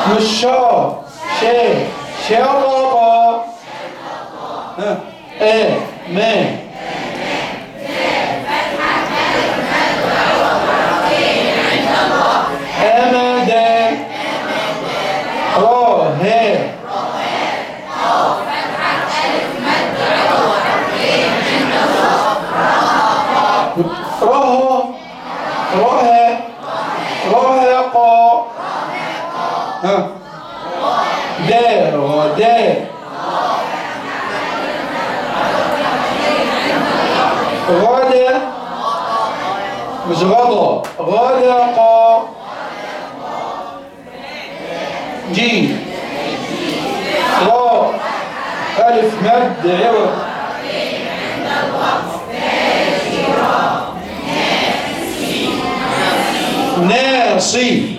مش شا شا شرط ها ايه ما أمد را ها رها رها رهقا ها دار ودار غدا مش غضا غدقا جيم را ألف مد عوض ناصي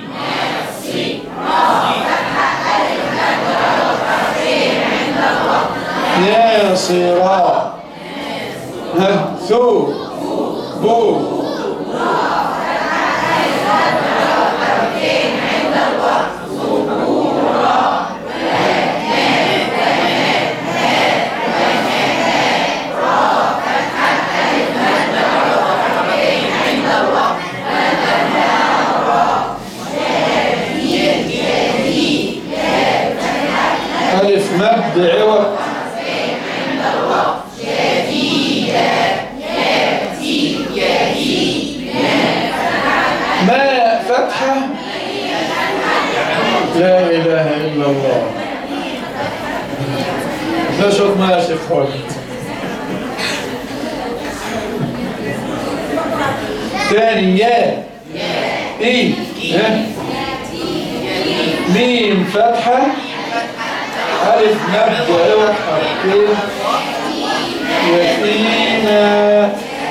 ناصرا ها ثو بو ألف مد عوض ما فتحة لا إله إلا الله ده شوف ما شيخ خالد تاني يا إي ها ميم فتحة ألف مد عوض حرفين يتينا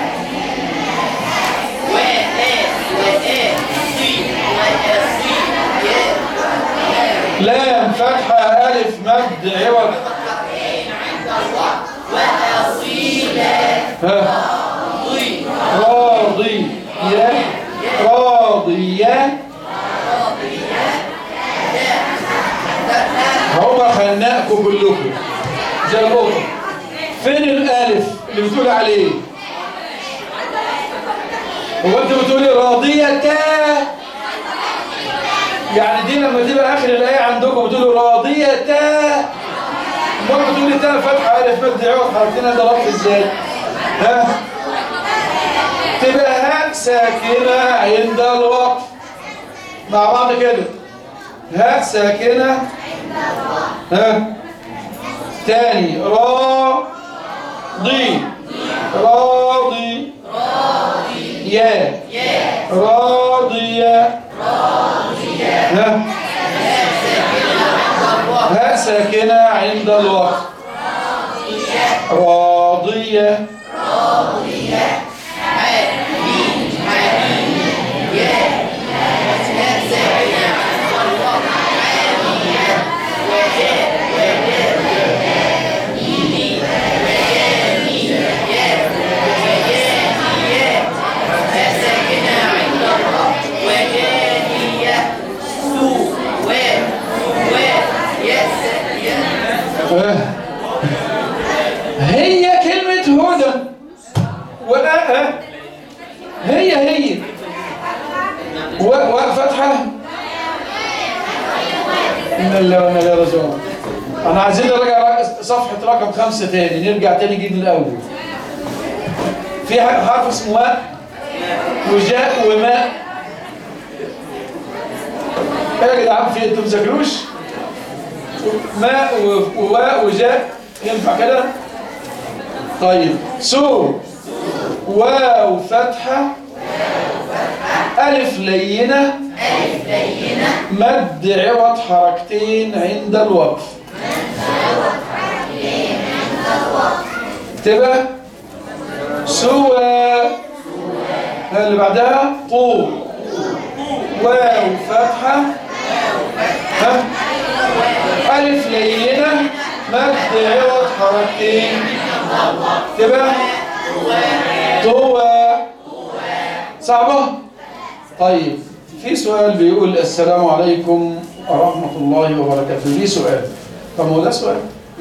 لام فتحة ألف مد عوض ها راضي يا راضية هو خنقكم كلكم زي القطط فين الألف اللي بتقول عليه هو انت بتقولي راضية يعني دي لما تبقى اخر الايه عندكم بتقولوا راضية امال بتقولي تا فتحة الف مد عوض حركتين ده ربط ازاي ها تبقى هاء ساكنة عند الوقف مع بعض كده هاء ساكنة ها تاني راضي راضي يا راضية ها ها ساكنة عند الوقت راضية آه. هي كلمة هدى وآه هي هي و وفتحة إن الله وإنا إليه راجعون أنا عايزين نرجع صفحة رقم خمسة تاني نرجع تاني جيد من الأول في حرف اسمه واء وجاء وماء ايه يا جدعان في انتوا بتذاكروش؟ ماء و- وواء وجاء ينفع كده طيب سو واو فتحة ألف لينة مد عوض حركتين عند الوقف تبقى سوى اللي بعدها طول واو فتحة ها ألف لينة مد عوض حركتين تبقى طوى صعبة طيب في سؤال بيقول السلام عليكم ورحمة الله وبركاته ليه سؤال طب هو ده سؤال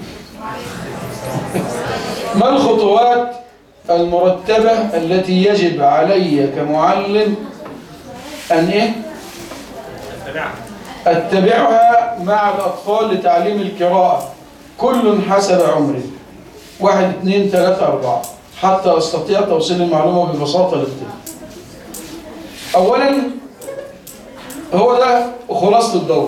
ما الخطوات المرتبة التي يجب علي كمعلم أن إيه؟ أتبعها مع الأطفال لتعليم القراءة كل حسب عمره واحد اثنين ثلاثة أربعة حتى أستطيع توصيل المعلومة ببساطة للطفل أولا هو ده خلاصة الدورة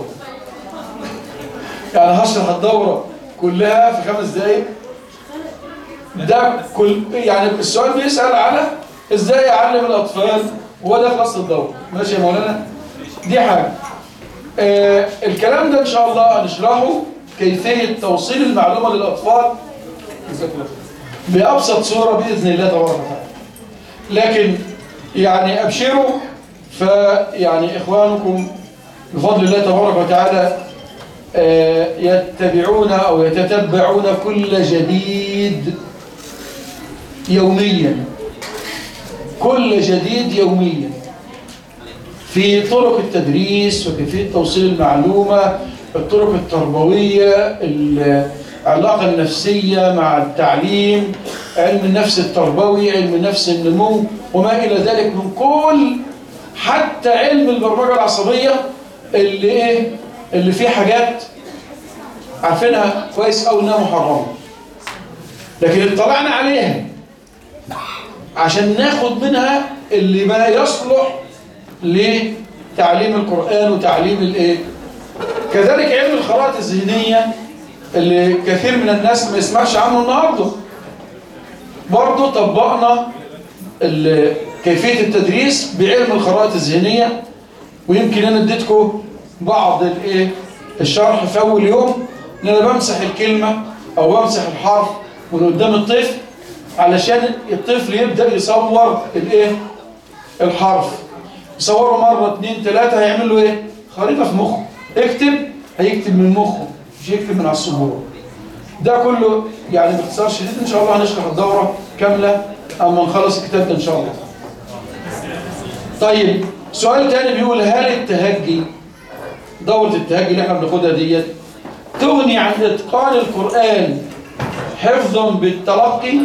يعني هشرح الدورة كلها في خمس دقايق ده كل يعني السؤال بيسأل على ازاي اعلم الاطفال هو ده خلاص الدورة ماشي يا مولانا دي حاجة آه الكلام ده ان شاء الله هنشرحه كيفية توصيل المعلومة للاطفال بأبسط صورة بإذن الله تبارك وتعالى لكن يعني أبشروا فيعني إخوانكم بفضل الله تبارك وتعالى آه، يتبعون أو يتتبعون كل جديد يوميا كل جديد يوميا في طرق التدريس وكيفية توصيل المعلومة الطرق التربوية العلاقة النفسية مع التعليم علم النفس التربوي علم النفس النمو وما إلى ذلك من كل حتى علم البرمجة العصبية اللي إيه اللي فيه حاجات عارفينها كويس أو إنها محرمة لكن اطلعنا عليها عشان ناخد منها اللي ما يصلح لتعليم القرآن وتعليم الايه كذلك علم الخرائط الذهنية اللي كثير من الناس ما يسمعش عنه النهاردة برضه طبقنا ال- كيفية التدريس بعلم الخرائط الذهنية ويمكن انا اديتكم بعض الايه الشرح في اول يوم ان انا بمسح الكلمة او بمسح الحرف من قدام الطفل علشان الطفل يبدأ يصور الايه الحرف يصوره مرة اتنين تلاتة هيعمل له ايه خريطة في مخه اكتب هيكتب من مخه مش يكتب من على السبورة ده كله يعني باختصار شديد ان شاء الله هنشرح الدورة كاملة اما نخلص الكتاب ده ان شاء الله طيب سؤال تاني بيقول هل التهجي دورة التهجي اللي احنا بناخدها ديت تغني عن اتقان القرآن حفظا بالتلقي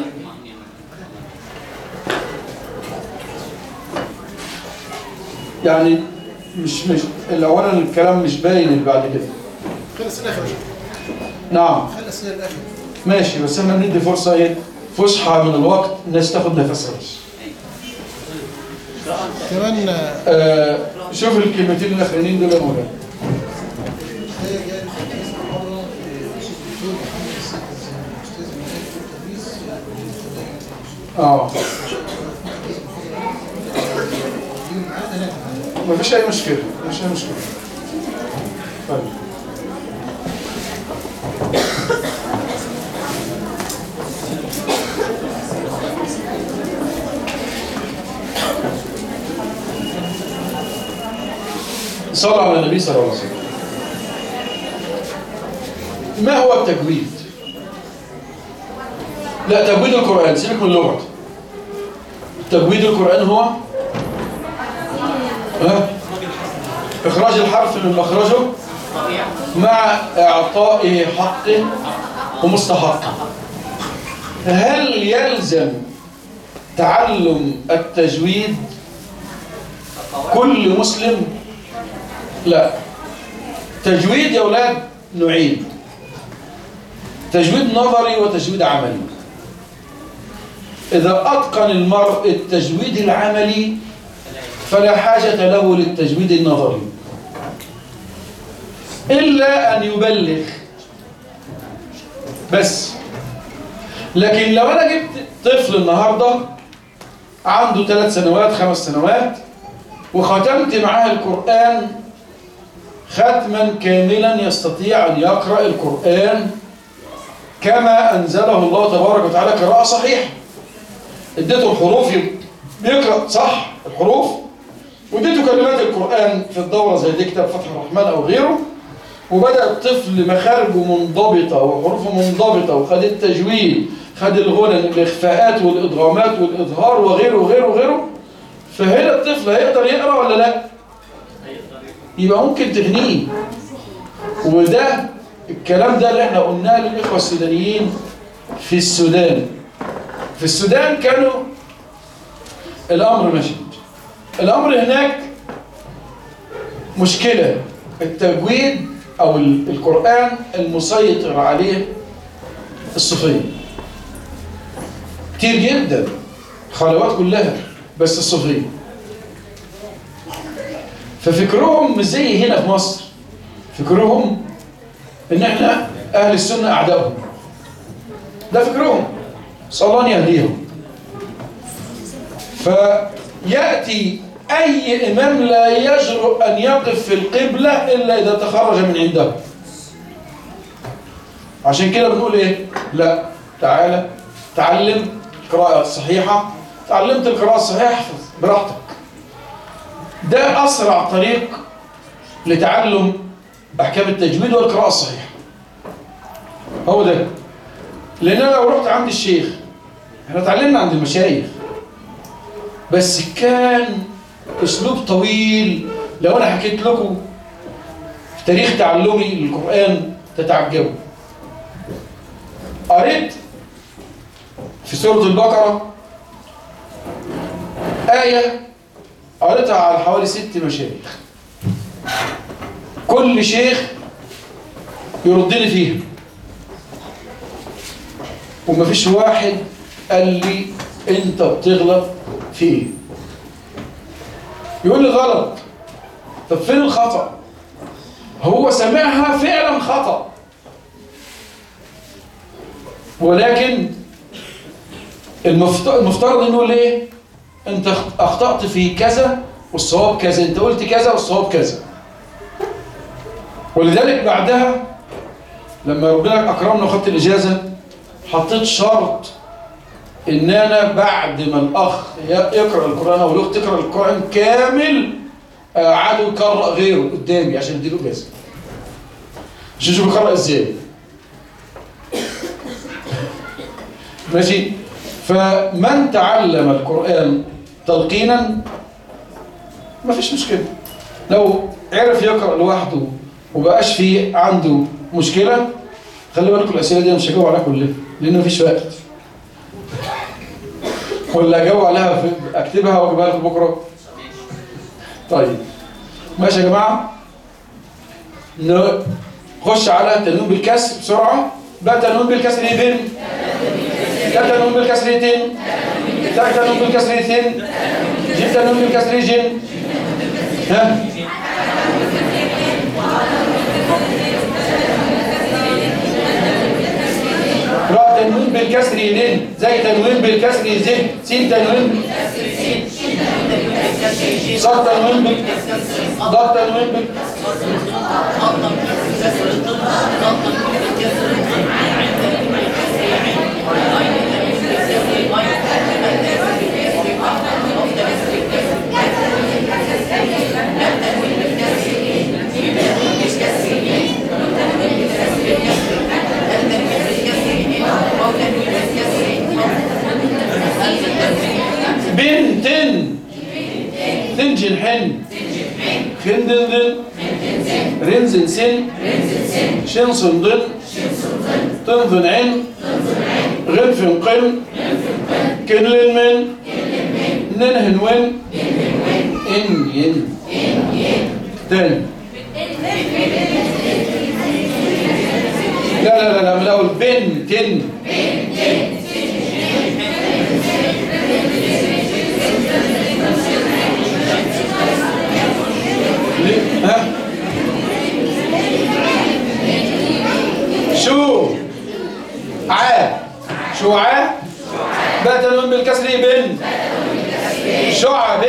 يعني مش مش اولا الكلام مش باين اللي بعد كده خلي السنة آخر نعم خلي السنة الآخر ماشي بس احنا بندي فرصه ايه فسحه من الوقت الناس تاخد نفسها بس كمان آه، آه شوف الكلمتين الاخرانيين دول يا مولانا هي جاية تدريس محاضرة آه، الشيخ الدكتور محمد السيد الأستاذ المنهج في التدريس آه، اه يجي معاه ثلاثة مفيش اي مشكله مفيش اي مشكله طيب صلى على النبي صلى الله عليه وسلم ما هو التجويد لا تجويد القرآن سيبك من اللغة تجويد القرآن هو ها؟ إخراج الحرف من مخرجه مع إعطائه حقه ومستحقه هل يلزم تعلم التجويد كل مسلم لا تجويد يا أولاد نوعين تجويد نظري وتجويد عملي إذا أتقن المرء التجويد العملي فلا حاجة له للتجويد النظري إلا أن يبلغ بس لكن لو أنا جبت طفل النهاردة عنده ثلاث سنوات خمس سنوات وختمت معاه القرآن ختما كاملا يستطيع أن يقرأ القرآن كما أنزله الله تبارك وتعالى قراءة صحيحة اديته الحروف يقرأ صح الحروف واديته كلمات القرآن في الدورة زي دي كتاب فتح الرحمن أو غيره وبدأ الطفل مخارجه منضبطة وحروفه منضبطة وخد التجويد خد الغنى الإخفاءات والإدغامات والإظهار وغيره وغيره وغيره فهنا الطفل هيقدر يقرأ ولا لا؟ يبقى ممكن تغنيه وده الكلام ده اللي احنا قلناه للإخوة السودانيين في السودان في السودان كانوا الأمر ماشي الأمر هناك مشكلة التجويد أو ال- القرآن المسيطر عليه الصوفية كتير جدا خلوات كلها بس الصوفية ففكرهم مش زي هنا في مصر فكرهم ان احنا اهل السنة اعدائهم ده فكرهم صلى الله أن يهديهم فيأتي أي إمام لا يجرؤ أن يقف في القبلة إلا إذا تخرج من عنده عشان كده بنقول إيه لا تعالى تعلم القراءة الصحيحة تعلمت القراءة الصحيحة احفظ براحتك ده أسرع طريق لتعلم أحكام التجويد والقراءة الصحيحة هو ده لأن أنا لو رحت عند الشيخ احنا اتعلمنا عند المشايخ بس كان اسلوب طويل لو انا حكيت لكم في تاريخ تعلمي للقرآن تتعجبوا قريت في سورة البقرة آية قريتها على حوالي ست مشايخ كل شيخ يردني فيها ومفيش واحد قال لي انت بتغلط في ايه يقول لي غلط طب فين الخطأ هو سمعها فعلا خطأ ولكن المفت- المفترض انه ليه انت اخطأت في كذا والصواب كذا انت قلت كذا والصواب كذا ولذلك بعدها لما ربنا اكرمنا وخدت الاجازه حطيت شرط ان انا بعد ما الاخ ي- يقرا القران او الاخت تقرا القران كامل قعدوا يقرا غيره قدامي عشان اديله اجازه عشان اشوف يقرا ازاي ماشي فمن تعلم القران تلقينا مفيش مشكله لو عرف يقرا لوحده وبقاش في عنده مشكله خلي بالكم الاسئله دي أنا مش هجاوب عليها كلها لان مفيش وقت ولا اجاوب عليها في اكتبها واجيبها لكم بكره طيب ماشي يا جماعه نخش على تنوين بالكسر بسرعه بقى تنوين بالكسر ايه بين ده تنوين بالكسر ايه تن ده تنوين بالكسر ايه تن جيب تنوين بالكسر ايه جن ها راء تنوين بالكسر يدين زي تنوين بالكسر يزين سين تنوين صاد تنوين بال ضاد تنوين بال بن تن تنجن حن خندن ذن رنزن سن شنصن ضن تنفن عن غنفن قن كنلن من ننهن ون إن ين تاني لا لا لا لا من الأول بن تن ليه؟ ها شو ع شو ع بقى تنوين بالكسر بن شعب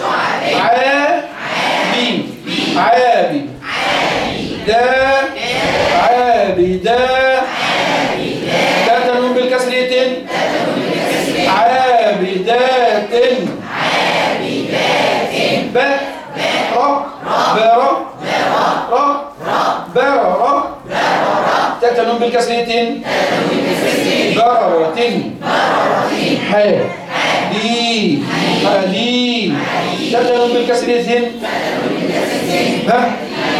عابي عابي دا عابي دا دا تنوين بالكسر تن عابي دا تن ب ر برا را برا تتنون بالكسرتين بررة ح دي حدي تتنون بالكسرتين ها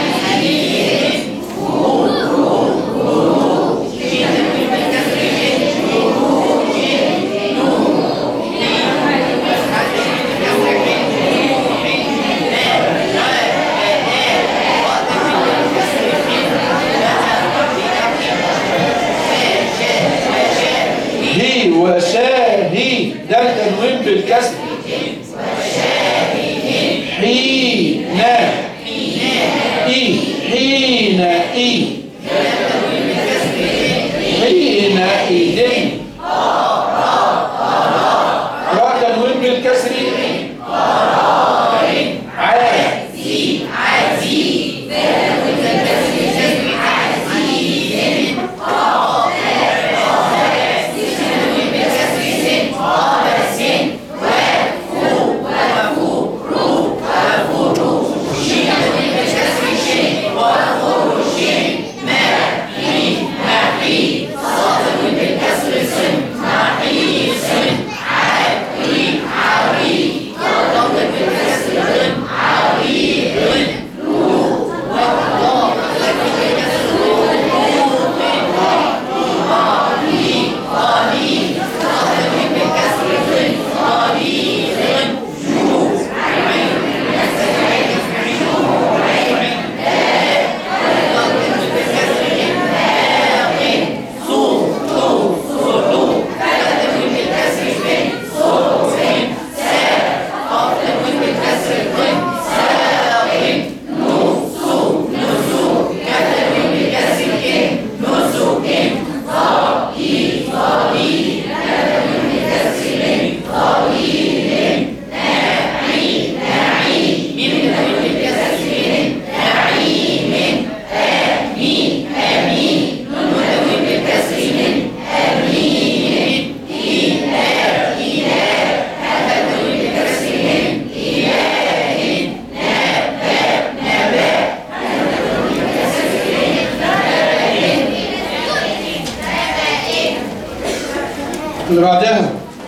هي وشاهي ده التنوين بالكسر حين إي حين إي حين إذن راء تنوين بالكسر عاد اللي بعدها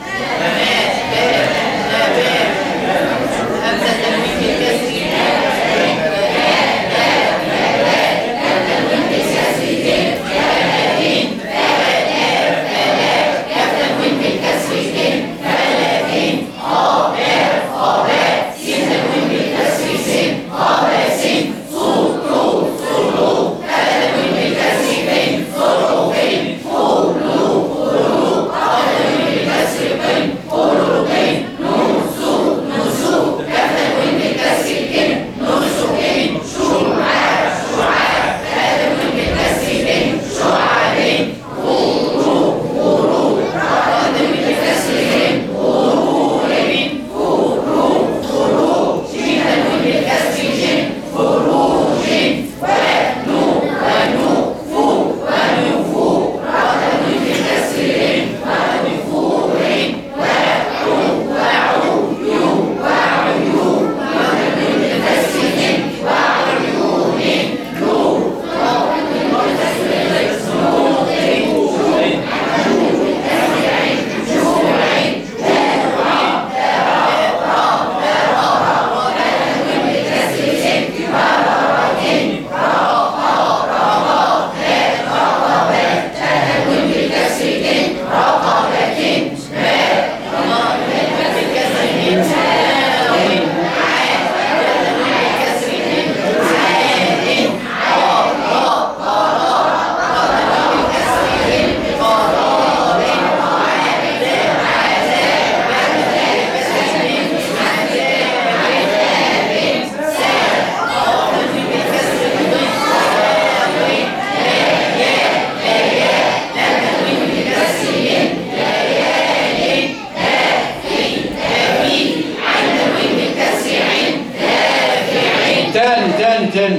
تاني تاني تاني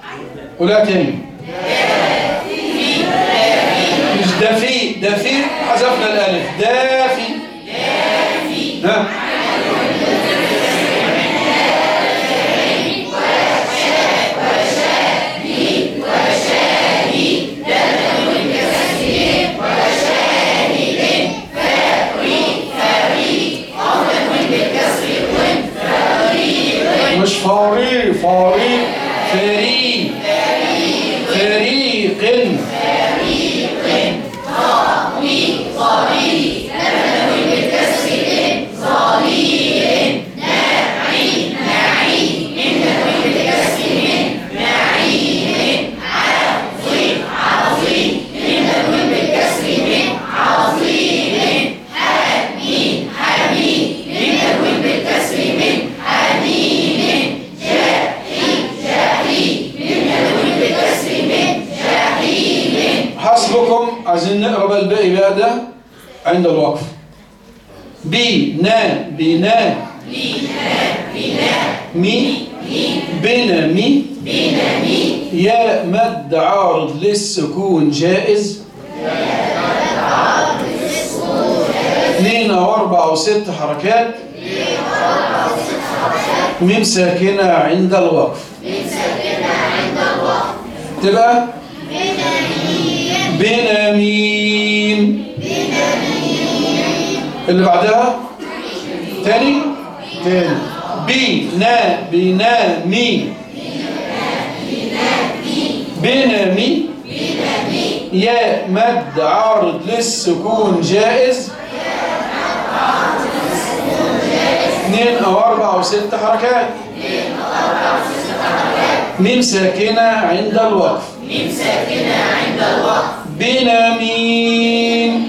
قولها تاني مش دافي دافي حذفنا الالف دافي ها مش فوري فوري حسبكم عايزين نقرا بقى الباقي بقى ده عند الوقف بنا بنا مي بنا مي يا مد عارض للسكون جائز اثنين او اربع او ست حركات ميم ساكنة عند الوقف تبقى بنميم اللي بعدها تاني تاني بنا بنا مي بنمي يا مد عارض للسكون جائز اثنين او اربع او ست حركات ميم ساكنة عند الوقف بنميم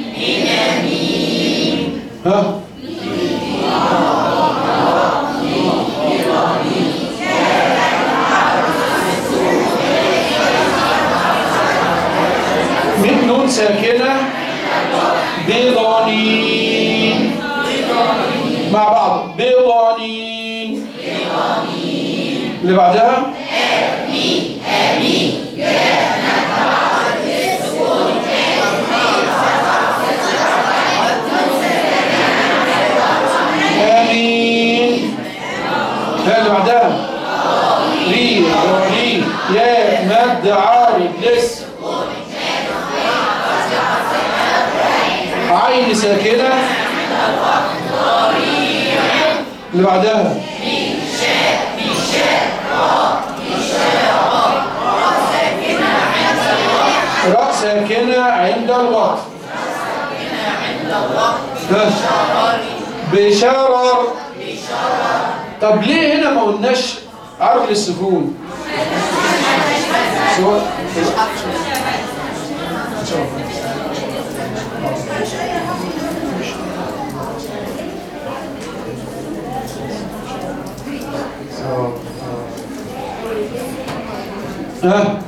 ها من نون ساكنة بضانين مع بعض بضانين اللي بعدها آمين ها اللي بعدها ري ري يا مد عارض لس عين ساكنة اللي بعدها راء ساكنة عند الوقف ها. بشرر طب ليه هنا ما قلناش عرض للسكون سواء ها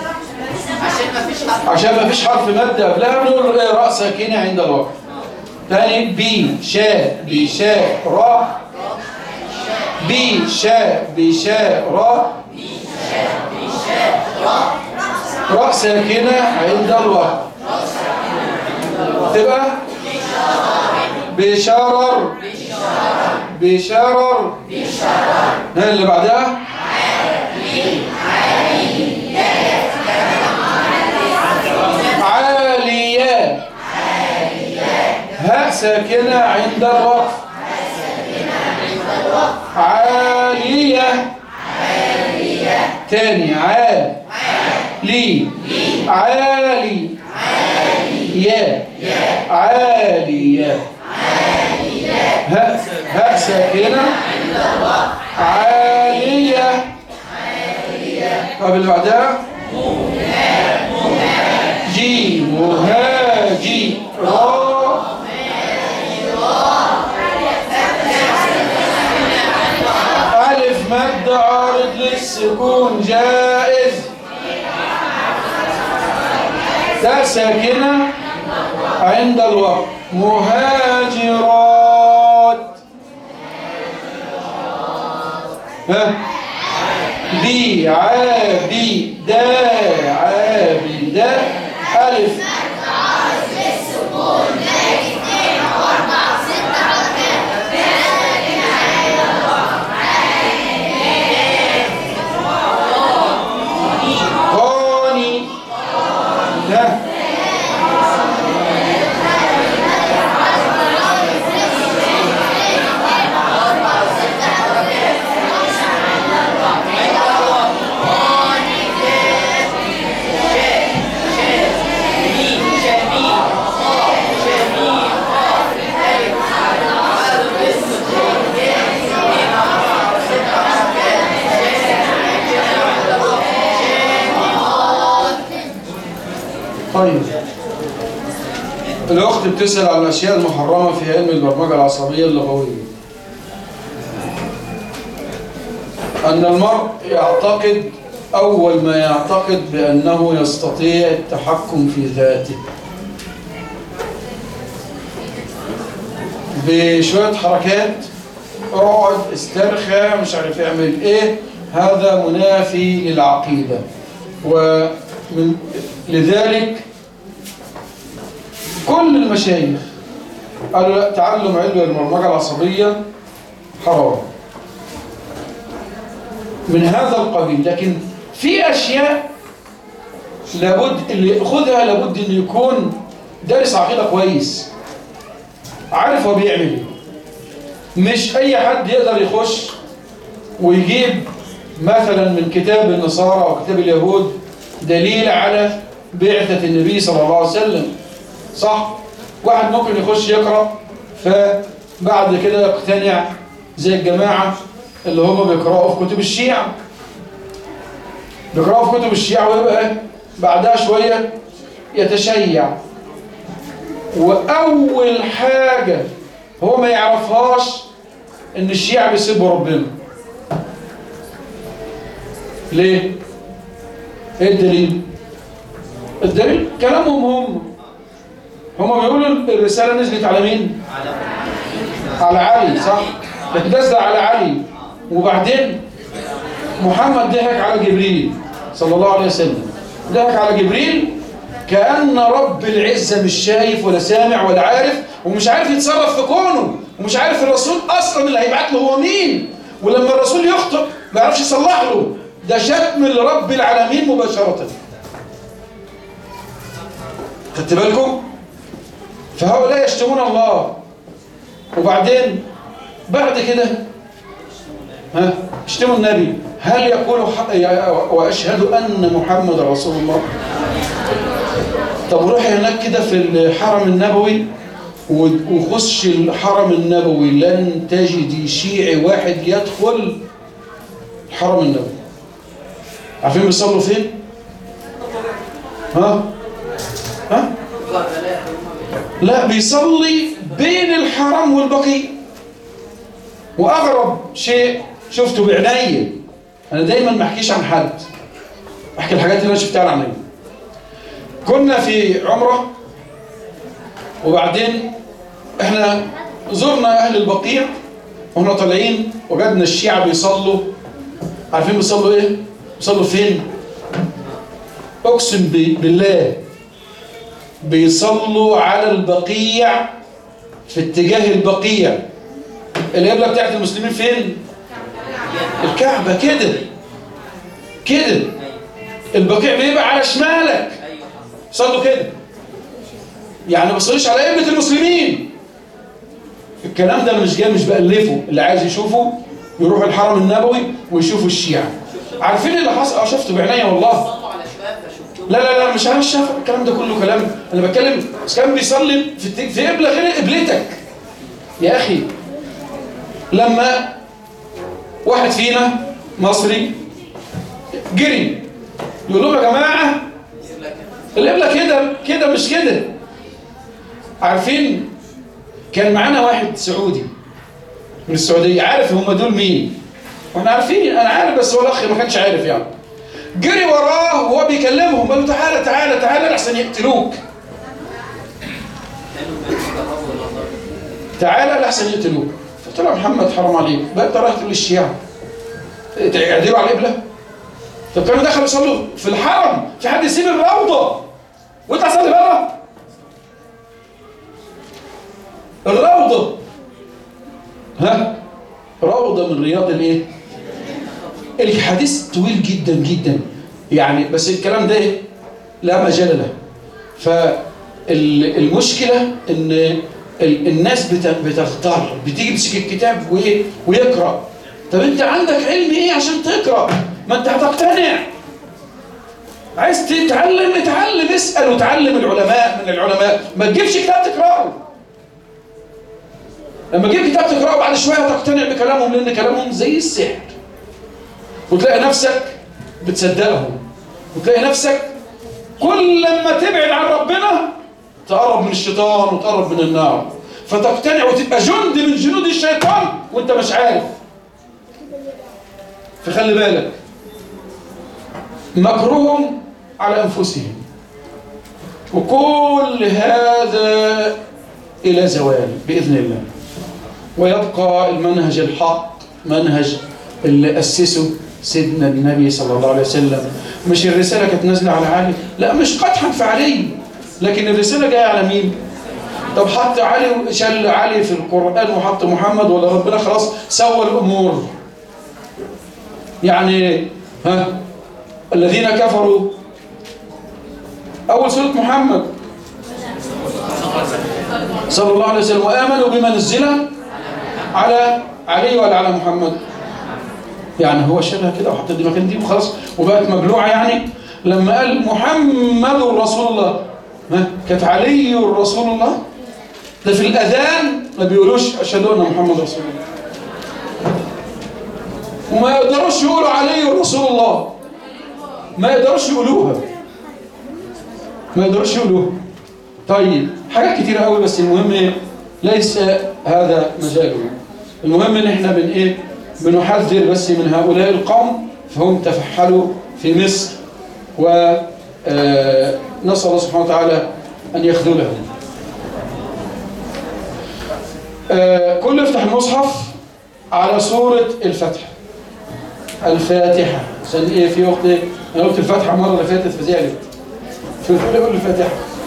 عشان ما فيش حرف مد قبلها بنقول إيه راء ساكنه عند الوقف تاني بي شاء بشاء راء بي شاء بشاء راء راء ساكنه عند الوقف تبقى بشرر بشرر ها اللي بعدها عالية هاء ساكنة عند الوقف عالية تاني عال لي عالي يا عالية هاء هاء ساكنة عالية طب اللي بعدها جي مهاجي را ألف مد عارض للسكون جائز تاء ساكنة عند الوقت مهاجرات ها بي عابي دا عابي دا ألف هوني ها طيب الأخت بتسأل عن الأشياء المحرمة في علم البرمجة العصبية اللغوية أن المرء يعتقد أول ما يعتقد بأنه يستطيع التحكم في ذاته بشوية حركات اقعد استرخى مش عارف يعمل ايه هذا منافي للعقيدة ومن لذلك كل المشايخ قالوا لا تعلم علم البرمجة العصبية حرام من هذا القبيل لكن في أشياء لابد اللي ياخدها لابد أن يكون دارس عقيدة كويس عارف هو بيعمل ايه مش أي حد يقدر يخش ويجيب مثلا من كتاب النصارى أو كتاب اليهود دليل على بعثة النبي صلى الله عليه وسلم صح؟ واحد ممكن يخش يقرأ فبعد كده يقتنع زي الجماعة اللي هم بيقرأوا في كتب الشيعة بيقرأوا في كتب الشيعة ويبقى بعدها شوية يتشيع وأول حاجة هو ما يعرفهاش إن الشيعة بيسيبوا ربنا ليه؟ ايه الدليل؟ الدليل كلامهم هم هم بيقولوا الرسالة نزلت على مين؟ على علي صح؟ بتنزل على علي وبعدين محمد ضحك على جبريل صلى الله عليه وسلم ضحك على جبريل كأن رب العزة مش شايف ولا سامع ولا عارف ومش عارف يتصرف في كونه ومش عارف الرسول أصلا اللي هيبعت له هو مين ولما الرسول يخطئ ما يعرفش يصلح له ده شتم لرب العالمين مباشرة خدت بالكم فهؤلاء يشتمون الله وبعدين بعد كده ها اشتموا النبي هل يقول واشهد ان محمد رسول الله طب روحي هناك كده في الحرم النبوي وخش الحرم النبوي لن تجدي شيعي واحد يدخل الحرم النبوي عارفين بيصلوا فين ها ها لا بيصلي بين الحرم والبقيع واغرب شيء شفته بعيني انا دايما ما احكيش عن حد احكي الحاجات اللي انا شفتها على عيني كنا في عمره وبعدين احنا زرنا اهل البقيع واحنا طالعين وجدنا الشيعة بيصلوا عارفين بيصلوا ايه بيصلوا فين اقسم بالله بيصلوا على البقيع في اتجاه البقيع القبلة بتاعت المسلمين فين الكعبة كده كده البقيع بيبقى على شمالك صلوا كده يعني ما بصليش على قبلة المسلمين الكلام ده انا مش جاي مش بألفه اللي عايز يشوفه يروح الحرم النبوي ويشوفوا الشيعة عارفين اللي حصل اه شفته بعينيا والله لا لا لا مش انا شايف الكلام ده كله كلام انا بتكلم بس كان بيصلي في في قبله غير قبلتك يا اخي لما واحد فينا مصري جري يقول لهم يا جماعه القبله كده كده مش كده عارفين كان معانا واحد سعودي من السعوديه عارف هم دول مين واحنا عارفين انا عارف بس هو الاخ ما كانش عارف يعني جري وراه وهو بيكلمهم قال له تعالى تعالى تعالى لحسن يقتلوك تعالى لحسن يقتلوك قلت له محمد حرام عليك بقى انت رايح تقول للشيعة تعدلوا على القبلة طب كانوا دخلوا يصلوا في الحرم في حد يسيب الروضة وانت تصلي بره الروضة ها روضة من رياض الايه الحديث طويل جدا جدا يعني بس الكلام ده لا مجال له فالمشكلة ان الناس بتغتر بتيجي تمسك الكتاب ويقرأ طب انت عندك علم ايه عشان تقرأ ما انت هتقتنع عايز تتعلم اتعلم اسأل وتعلم العلماء من العلماء ما تجيبش كتاب تقرأه لما تجيب كتاب تقرأه بعد شوية هتقتنع بكلامهم لأن كلامهم زي السحر وتلاقي نفسك بتصدقهم وتلاقي نفسك كل لما تبعد عن ربنا تقرب من الشيطان وتقرب من النار فتقتنع وتبقى جند من جنود الشيطان وانت مش عارف فخلي بالك مكرهم على انفسهم وكل هذا الى زوال باذن الله ويبقى المنهج الحق منهج اللي اسسه سيدنا النبي صلى الله عليه وسلم مش الرساله كانت نازله على علي لا مش قدحا في علي لكن الرساله جايه على مين طب حط علي شل علي في القران وحط محمد ولا ربنا خلاص سوى الامور يعني ها الذين كفروا اول سوره محمد صلى الله عليه وسلم وامنوا بما نزل على علي ولا على محمد يعني هو شالها كده وحط دي مكان دي وخلاص وبقت مبلوعه يعني لما قال محمد رسول الله ها كانت علي رسول الله ده في الاذان ما بيقولوش اشهد ان محمد رسول الله وما يقدروش يقولوا علي رسول الله ما يقدروش يقولوها ما يقدروش يقولوها طيب حاجات كتيرة قوي بس المهم ايه ليس هذا مجاله المهم ان احنا بن ايه بنحذر بس من هؤلاء القوم فهم تفحلوا في مصر و آه، نسأل الله سبحانه وتعالى أن يخذلهم آه، كل يفتح المصحف على سورة الفتح الفاتحة عشان ايه في وقت ايه انا قلت الفاتحة المرة اللي فاتت فزعلت في الكل يقول الفاتحة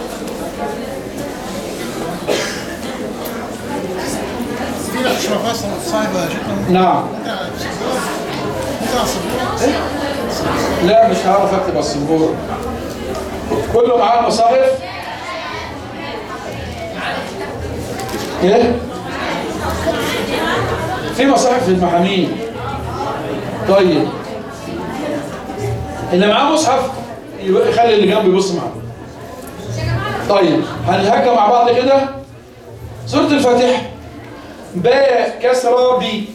في لك اشرافات صعبه جدا نعم ممكن على السبورة لا مش هعرف اكتب على السبورة كله معاه المصاحف ايه في مصاحف في المحامين طيب اللي معاه مصحف يبقى يخلي اللي جنبه يبص معاه طيب هنهجى مع بعض كده سورة الفاتحة باء كسرة بي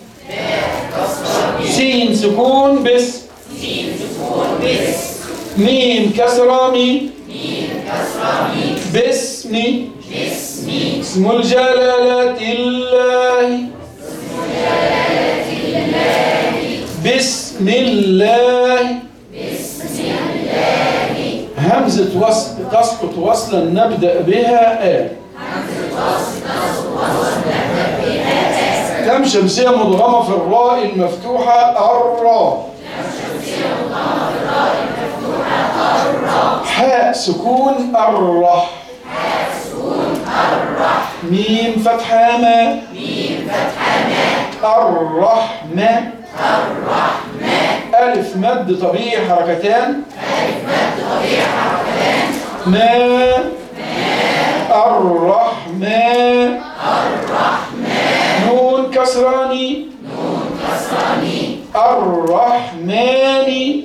سين سكون بس ميم كسرة مي باسمي اسم الجلالة الله بسم الله همزة وصل تسقط وصلا نبدأ بها آ كم شمسية مدغمة في الراء المفتوحة الراء حاء سكون الرح ميم فتحة ما ميم فتحة ما الرحمة الرحمة ألف مد طبيعي حركتان ألف مد طبيعي حركتان ما الرحمن الرحمن نون كسراني نون كسراني الرحمن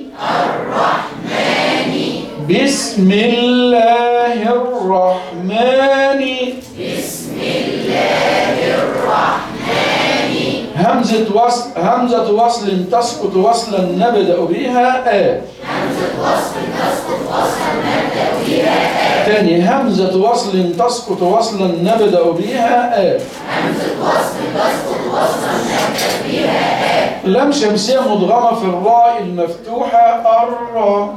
بسم الله الرحمن بسم الله الرحمن همزة وصل همزة وصل تسقط وصلا نبدأ بها آ همزة وصل تسقط وصلا نبدأ بها آ تاني همزة وصل تسقط وصلا نبدأ بها آ همزة وصل تسقط وصلا نبدأ بها آ لم شمسية مدغمة في الراء المفتوحة الراء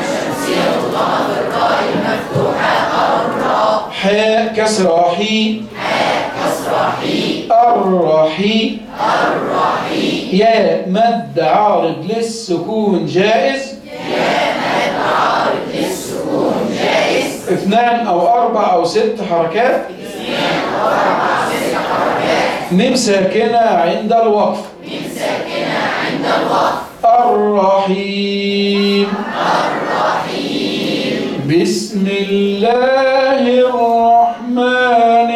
حاء كسرة حي حاء كسرة حي الرحي الرحي يا مد عارض للسكون جائز يا مد عارض للسكون جائز اثنان او اربع او ست حركات اثنان او اربع او ست حركات ميم ساكنة عند الوقف ميم ساكنة عند الوقف الرحيم بسم الله الرحمن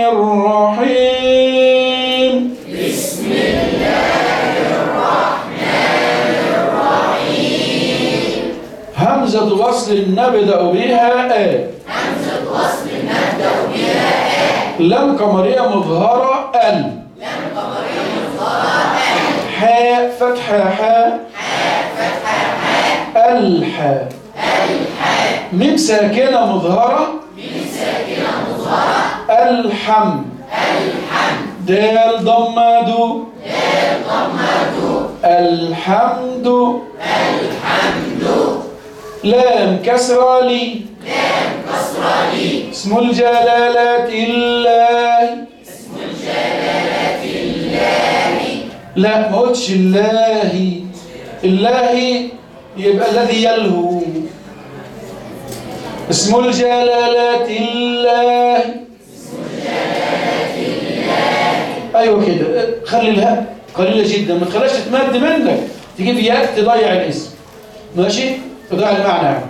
الرحيم بسم الله الرحمن الرحيم همزة وصل نبدأ بها آ همزة وصل نبدأ بها آ لم قمرية مظهرة ال لم قمرية مظهرة ال حاء فتحة حاء حاء فتحة حاء الحاء ميم ساكنة مظهرة الحمد دال ضمادو الحمد لام كسرى لي اسم الجلالة الله لا ما قلتش الله الله يبقى الذي يلهو اسم الجلالة الله ايوه كده خلي الهاء قليله جدا ما تخليهاش تتمد منك تجيب ياء تضيع الاسم ماشي تضيع المعنى يعني.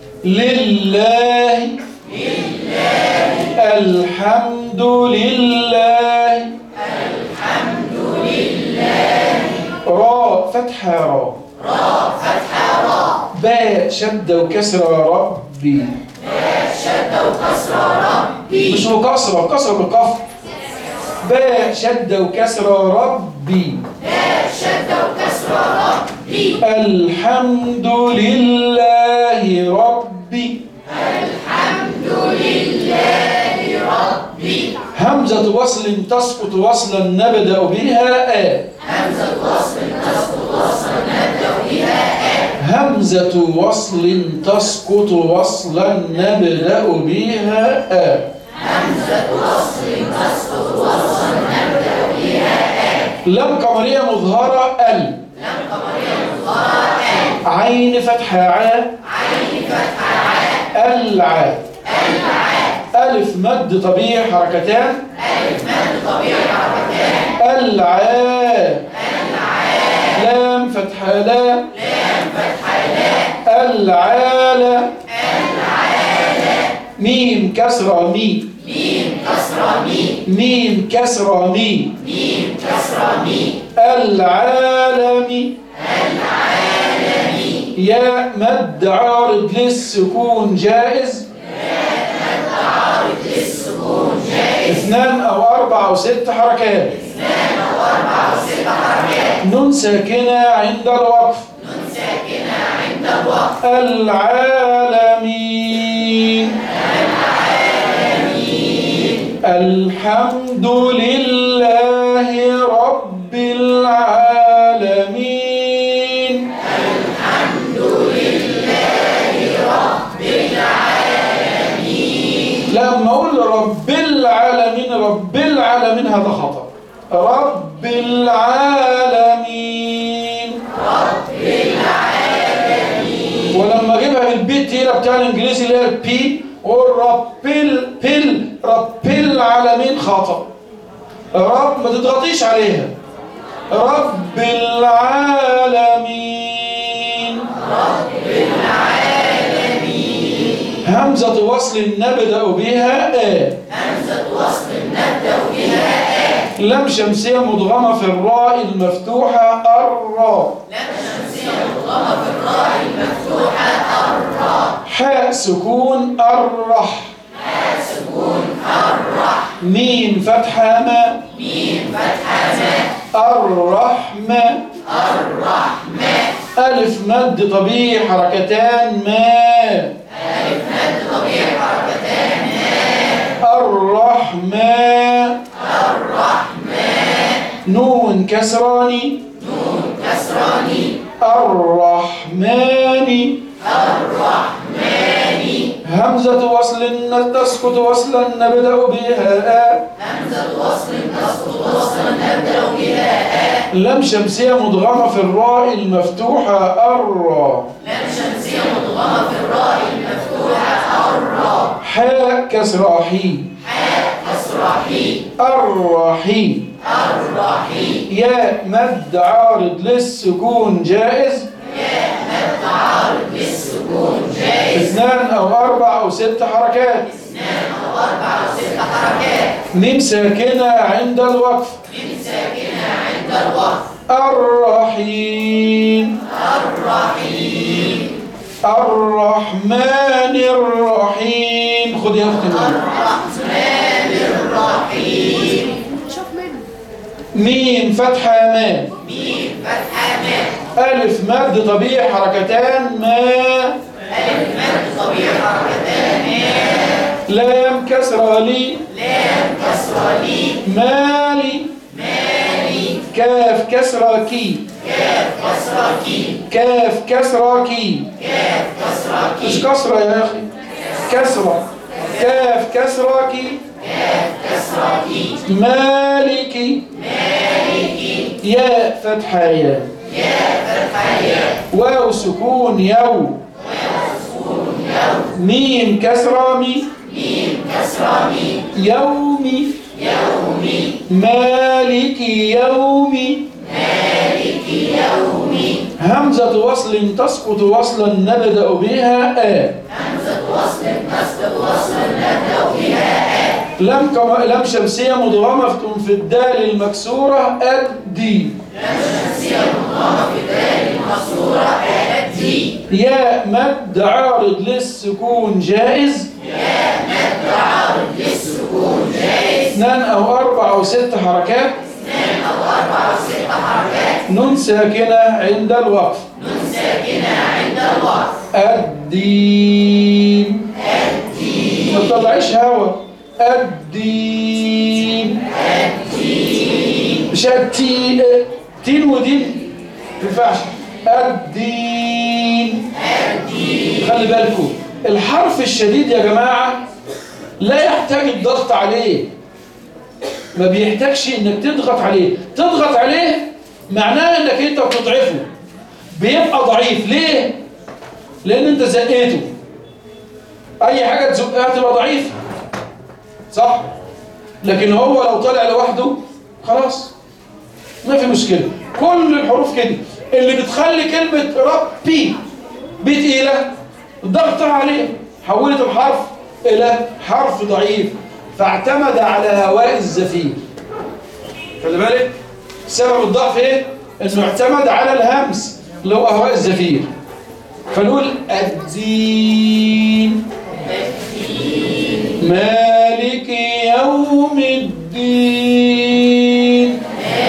لله الحمد لله الحمد لله راء فتحة راء راء فتحة راء باء شدة وكسرة ربي باء شدة وكسرة ربي مش مكسرة كسرة بالقف باء شدة وكسرة ربي باء شدة وكسرة ربي الحمد لله ربي همزة وصل تسقط وصلا نبدأ بها آ همزة وصل تسقط وصلا نبدأ بها آ همزة وصل تسقط وصلا نبدأ بها آ همزة وصل تسقط وصلا نبدأ بها آ لم قمرية مظهرة ال لم قمرية مظهرة ال عين فتحة ع عين فتحة ع الع ألف مد طبيعي حركتان ألف مد طبيعي حركتان العاء لام فتحة لا لام فتحة لا العالة ميم كسرة مي ميم كسرة مي ميم كسرة مي ميم كسرة مي العالمي العالمي يا مد عارض للسكون جائز اثنان او اربع او ست حركات اثنان او اربع او ست حركات نون ساكنة عند الوقف نون ساكنة عند الوقف العالمين العالمين الحمد لله رب العالمين لما اقول رب العالمين رب العالمين هذا خطأ رب العالمين رب العالمين ولما اجيبها بالبي التقيله بتاع الانجليزي اللي هي البي والرب ال بل رب العالمين خطأ رب ما تضغطيش عليها رب العالمين همزة وصل نبدأ بها آ همزة وصل نبدأ بها آ لم شمسية مدغمة في الراء المفتوحة الراء لم شمسية مدغمة في الراء المفتوحة الراء حاء سكون الرح حاء سكون الرح ميم فتحة ما ميم فتحة ما الرحمة الرحمة ألف مد طبيعي حركتان ما الرحمن الرحمن نون كسراني نون كسراني الرحمن الرحمن همزة وصل تسقط وصلا نبدأ بها همزة وصل تسقط وصلا نبدأ بها لم شمسية مدغمة في الراء المفتوحة الراء حاء كسر حي حاء كسر حي الرحيم الرحيم يا مد عارض للسكون جائز يا مد عارض للسكون جائز اثنان او اربع او ست حركات اثنان او اربع او ست حركات ميم ساكنة عند الوقف ميم ساكنة عند الوقف الرحيم الرحمن الرحيم خد يا اختي الرحمن الرحيم ميم فتحة ما ميم فتحة ما ألف مد طبيعي حركتان ما ألف مد طبيعي لام كسرة لي لام كسرة لي مالي مالي كاف كسرة كي كاف كسرة كي كاف كسرة كي كاف كسرة كي مش كسرة يا أخي كسرة كاف كسرة كي كاف كسرة كي مالكي مالكي يا فتحة يا يا فتحة يا واو سكون يو ميم كسرة مي ميم كسرة مي يومي يومي مالك يومي مالك يومي همزة وصل تسقط وصلا نبدأ بها آ همزة وصل تسقط وصلا نبدأ بها آ لم كما لم شمسية مضغمة في الدال المكسورة أدي يا مد عارض للسكون جائز يا مد عارض للسكون جائز اثنان او اربع او ست حركات اثنان او اربع او ست حركات نون ساكنة عند الوقف نون ساكنة عند الوقف الدين الدين ما تطلعيش هوا الدين الدين مش التين تين ودين ما ينفعش الدين خلي بالكم الحرف الشديد يا جماعة لا يحتاج الضغط عليه ما بيحتاجش انك تضغط عليه تضغط عليه معناه انك انت بتضعفه بيبقى ضعيف ليه لان انت زقيته اي حاجة تزقها تبقى ضعيفة صح لكن هو لو طلع لوحده خلاص ما في مشكلة كل الحروف كده اللي بتخلي كلمة ربي بتقيلة الضغط عليه حولت الحرف إلى حرف ضعيف فاعتمد على هواء الزفير خلي بالك سبب الضعف ايه؟ انه اعتمد على الهمس اللي هو هواء الزفير فنقول الدين مالك يوم الدين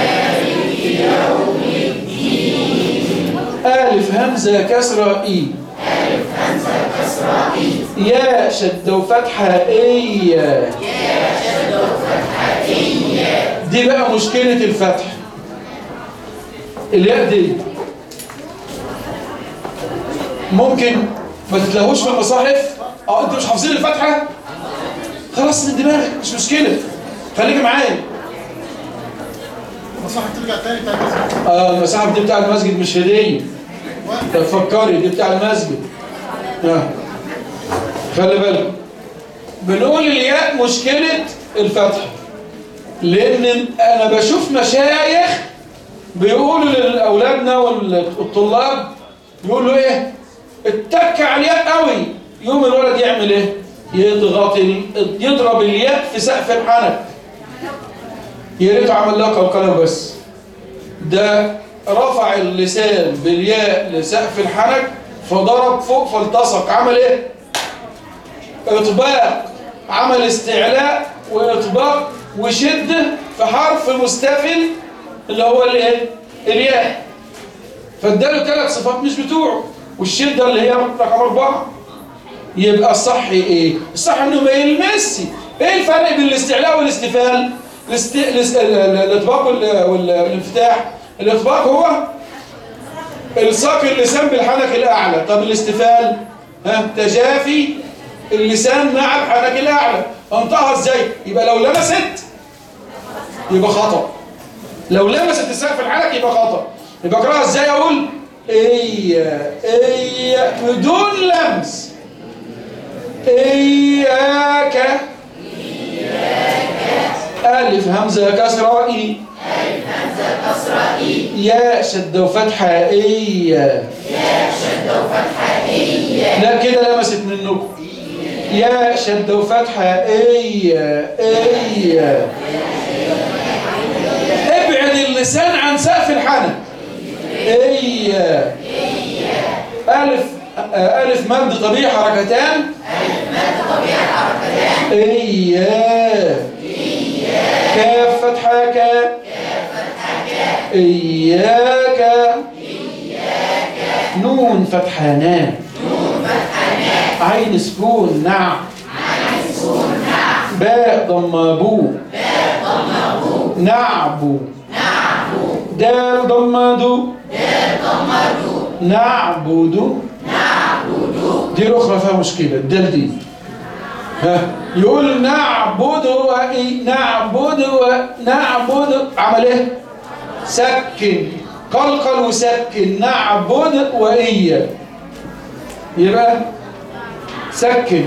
ألف همزة كسرة إي ألف همزة كسرة إي يا شد وفتحة إي يا شد وفتحة إي دي بقى مشكلة الفتح الياء دي ممكن ما تتلاقوش في المصاحف اه انتوا مش حافظين الفتحة خلاص من دماغك مش مشكلة خليك معايا مصلحة ترجع تاني بتاع المسجد اه المصاحف دي بتاع المسجد مش هدية طب فكري دي بتاع المسجد ها خلي بالك بنقول الياء مشكلة الفتح لأن أنا بشوف مشايخ بيقولوا لأولادنا والطلاب يقولوا إيه اتك على الياء قوي يوم الولد يعمل إيه يضغط ال... يضرب الياء في سقف الحنك يا ريته عمل لها قلقلة بس ده رفع اللسان بالياء لسقف الحنك فضرب فوق فالتصق عمل ايه اطباق عمل استعلاء واطباق وشده في حرف مستفل اللي هو الايه الياء فاداله ثلاث صفات مش بتوعه والشده اللي هي رقم اربعه يبقى الصح ايه الصح انه ما يلمسش ايه الفرق بين الاستعلاء والاستفال الاست... الاس- ال- ال- الاطباق وال- وال- والانفتاح الاطباق هو الصاق اللسان بالحنك الاعلى طب الاستفال ها تجافي اللسان مع الحنك الاعلى انطقها ازاي يبقى لو لمست يبقى خطأ لو لمست السقف الحنك يبقى خطأ يبقى اقراها ازاي اقول ايه ايه بدون لمس اياك ألف همزة كسرة إي ألف همزة كسرة إي يا شدة وفتحة إي يا شدة وفتحة إي لا كده لمست منكم يا شدة وفتحة إي إي ابعد اللسان عن سقف الحنك إي ألف ألف مد طبيعي حركتان ألف مد طبيعي حركتان إياه كاف فتحة كاف إياك نون فتحة نا عين سكون نعم باء ضم بو نعبو دال ضم دو نعبد دي الأخرى فيها مشكلة الدال دي ها يقول نعبد وإي نعبد ونعبد عمل ايه سكن قلقل وسكن نعبد وإيا يبقى سكن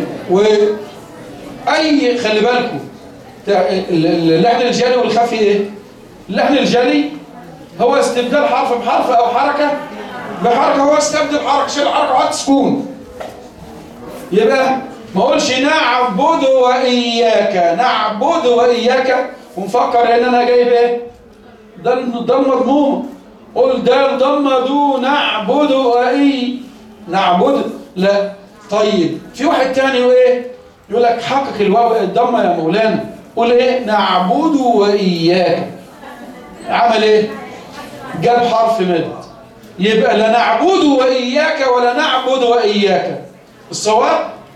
وأي خلي بالكم تا- ال- ال- اللحن الجلي والخفي ايه اللحن الجلي هو استبدال حرف بحرف او حركة بحركة هو استبدل حركة شيل حركة وحط سكون يبقى ما اقولش نعبد واياك نعبد واياك ونفكر ان انا جايب ايه ده ده المضموم قول ده ضم دو نعبد واي نعبد لا طيب في واحد تاني وايه يقول لك حقق الواو الضمه يا مولانا قول ايه نعبد واياك عمل ايه جاب حرف مد يبقى لا نعبد واياك ولا نعبد واياك الصواب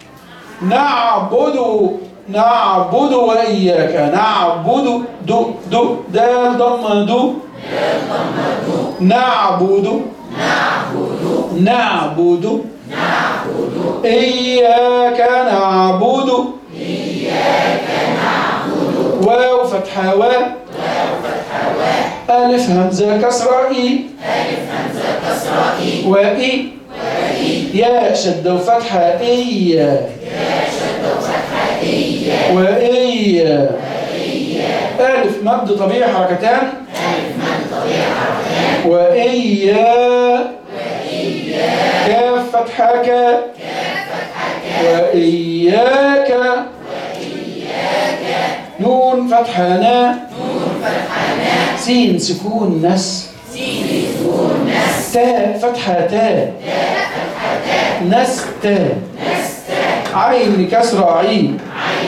نعبد نعبد وإياك نعبد دو دو دال ضم دو نعبد نعبد إياك نعبد واو فتحة و ألف همزة كسرة إي وإي يا شد وفتحة إيا وإيا ألف مد طبيعي حركتان وإيا كاف فتحة كا وإياك نون فتحة نا سين سكون نس تاء فتحة تاء نستا عين كسرة عين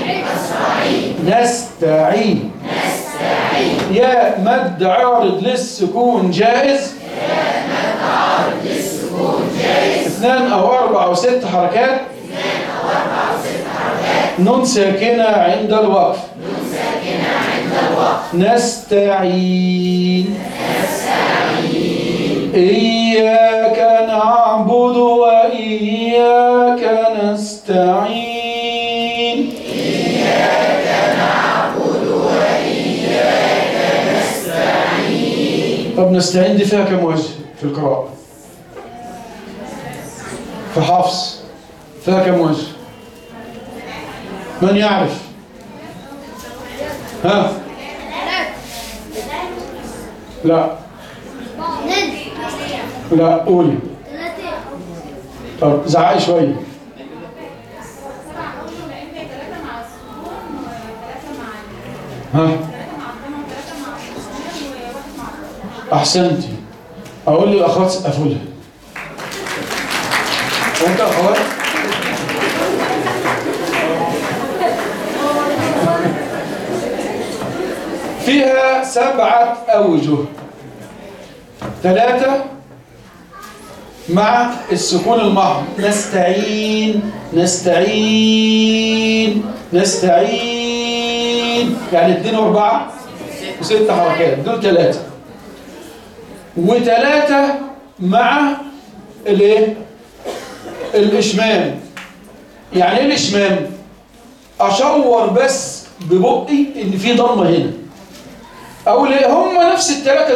نستعين يا مد عارض للسكون جائز اثنان او اربع او ست حركات نون ساكنة عند الوقف نستعين إياك نعبد وإياك نستعين طب نستعين دي فيها كم وجه في القراءة في حفص فيها كم وجه من يعرف ها لا لا قولي طب زعقي شوية ها أحسنتي أقول للأخوات سقفوا لها وأنت أخوات فيها سبعة أوجه ثلاثة مع السكون المحض نستعين نستعين نستعين يعني اتنين واربعة وست حركات دول ثلاثة وثلاثة مع الايه الاشمام يعني ايه الاشمام اشور بس ببقي ان في ضمه هنا اقول ايه هم نفس الثلاثه